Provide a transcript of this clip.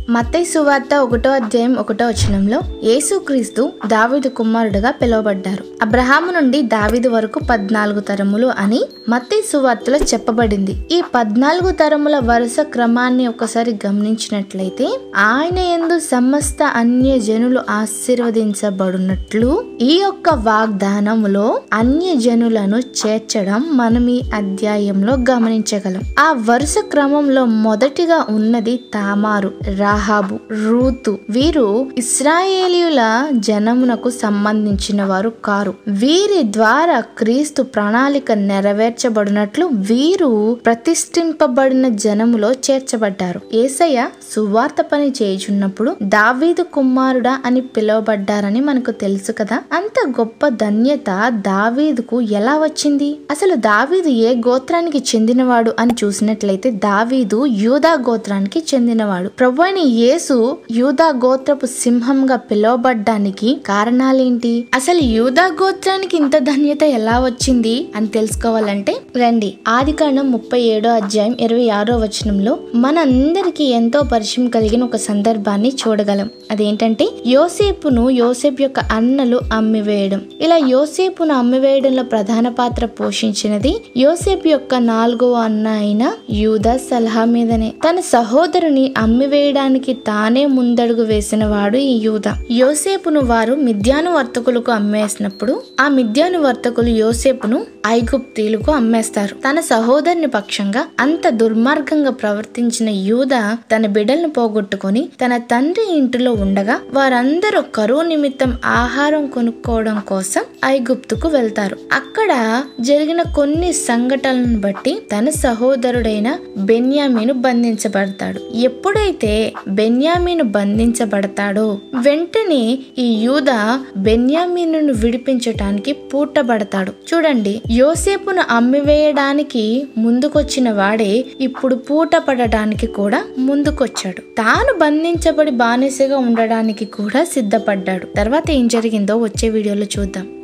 మత్తయి సువార్త ఒకటో అధ్యాయం ఒకటో వచనంలో యేసుక్రీస్తు దావీదు కుమారుడుగా పిలువబడ్డారు అబ్రహాము నుండి దావీదు వరకు పద్నాలుగు తరములు అని మత్తయి సువార్తలో చెప్పబడింది ఈ పద్నాలుగు తరముల వరుస క్రమాన్ని ఒకసారి గమనించినట్లయితే ఆయన ఎందు సమస్త అన్య జనులు ఆశీర్వదించబడినట్లు ఈ యొక్క వాగ్దానములో అన్య జనులను చేర్చడం మనం ఈ అధ్యాయంలో గమనించగలం ఆ వరుస క్రమంలో మొదటిగా ఉన్నది తామారు రాహాబు రూతు వీరు ఇస్రాయేలీయుల జనమునకు సంబంధించిన వారు కారు వీరి ద్వారా క్రీస్తు ప్రణాళిక నెరవేర్చబడినట్లు వీరు ప్రతిష్ఠింపబడిన జనములో చేర్చబడ్డారు ఏసయ్య సువార్త పని చేయుచున్నప్పుడు దావీదు కుమారుడా అని పిలువబడ్డారని మనకు తెలుసు కదా అంత గొప్ప ధన్యత దావీదుకు ఎలా వచ్చింది అసలు దావీదు ఏ గోత్రానికి చెందినవాడు అని చూసినట్లయితే దావీదు యూదా గోత్రానికి చెందినవాడు ప్రభు అయిన యేసు యూదా గోత్రపు సింహంగా పిలువబడ్డానికి కారణాలేంటి అసలు యూదా గోత్రానికి ఇంత ధన్యత ఎలా వచ్చింది అని తెలుసుకోవాలంటే రండి ఆది కాండం ముప్పై ఏడో అధ్యాయం ఇరవై ఆరో వచనంలో మనందరికీ ఎంతో పరిచయం కలిగిన ఒక సందర్భాన్ని చూడగలం అదేంటంటే యోసేపును యోసేపు యొక్క అన్నలు అమ్మివేయడం ఇలా యోసేపును అమ్మివేయడంలో ప్రధాన పాత్ర పోషించినది యోసేపు యొక్క నాలుగో అన్న అయిన యూదా సలహా మీదనే తన సహోదరుని అమ్మివేయడానికి తానే ముందడుగు వేసిన వాడు ఈ యూదా యోసేపును వారు మిద్యాను వర్తకులకు అమ్మేసినప్పుడు ఆ మిద్యాను వర్తకులు యోసేపును ఐగుప్తీలకు అమ్మేస్తారు తన సహోదరుని పక్షంగా అంత దుర్మార్గంగా ప్రవర్తించిన యూదా తన బిడ్డలను పోగొట్టుకొని తన తండ్రి ఇంటిలో ఉండగా వారందరూ కరువు నిమిత్తం ఆహారం కొనుక్కోవడం కోసం ఐగుప్తుకు వెళ్తారు అక్కడ జరిగిన కొన్ని సంఘటనలను బట్టి తన సహోదరుడైన బెన్యామీను బంధించబడతాడు ఎప్పుడైతే బెన్యామీను బంధించబడతాడో వెంటనే ఈ యూద బెన్యామీను విడిపించటానికి పూటబడతాడు చూడండి యోసేపును అమ్మివేయడానికి ముందుకొచ్చిన వాడే ఇప్పుడు పూట పడడానికి కూడా ముందుకొచ్చాడు తాను బంధించబడి బానిసగా ఉండడానికి కూడా సిద్ధపడ్డాడు తర్వాత ఏం జరిగిందో వచ్చే వీడియోలో చూద్దాం